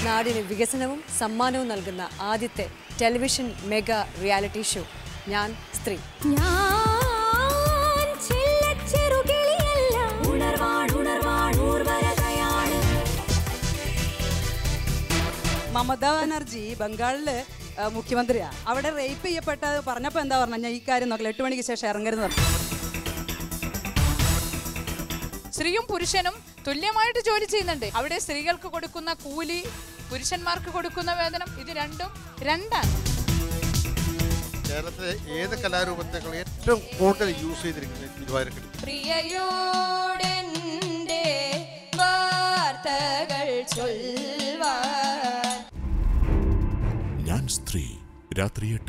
നാടിന് വികസനവും സമ്മാനവും നൽകുന്ന ആദ്യത്തെ ടെലിവിഷൻ മെഗാ റിയാലിറ്റി ഷോ ഞാൻ സ്ത്രീ ഞാൻ ചെല്ലച്ചെറുകിളിയല്ല ഉണർവാൺ ഉണർവാൺ ഊർവരതയാണ് മമതാ ബാനർജി ബംഗാളില് ആ, മുഖ്യമന്ത്രിയാ അവിടെ റേപ്പ് ചെയ്യപ്പെട്ട പറഞ്ഞപ്പോൾ എന്താ പറഞ്ഞ ഞാൻ ഈ കാര്യം നോക്കില്ല എട്ട് മണിക്ക് ശേഷം ഇറങ്ങരുത് പറഞ്ഞു സ്ത്രീയും പുരുഷനും തുല്യമായിട്ട് ജോലി ചെയ്യുന്നുണ്ട് അവിടെ സ്ത്രീകൾക്ക് കൊടുക്കുന്ന കൂലി പുരുഷന്മാർക്ക് കൊടുക്കുന്ന വേതനം ഇത് രണ്ടും രണ്ടാണ് കേരളത്തിലെ ഏത് കലാരൂപത്തെക്കാൾ ഏറ്റവും കൂടുതൽ യൂസ് ചെയ്തിരിക്കുന്നത് ഗുരുവായൂരക്കടി പ്രിയയോടെന്റെ വാർത്തകൾ ചൊൽവാൻ ഞാൻ സ്ത്രീ രാത്രി എട്ട്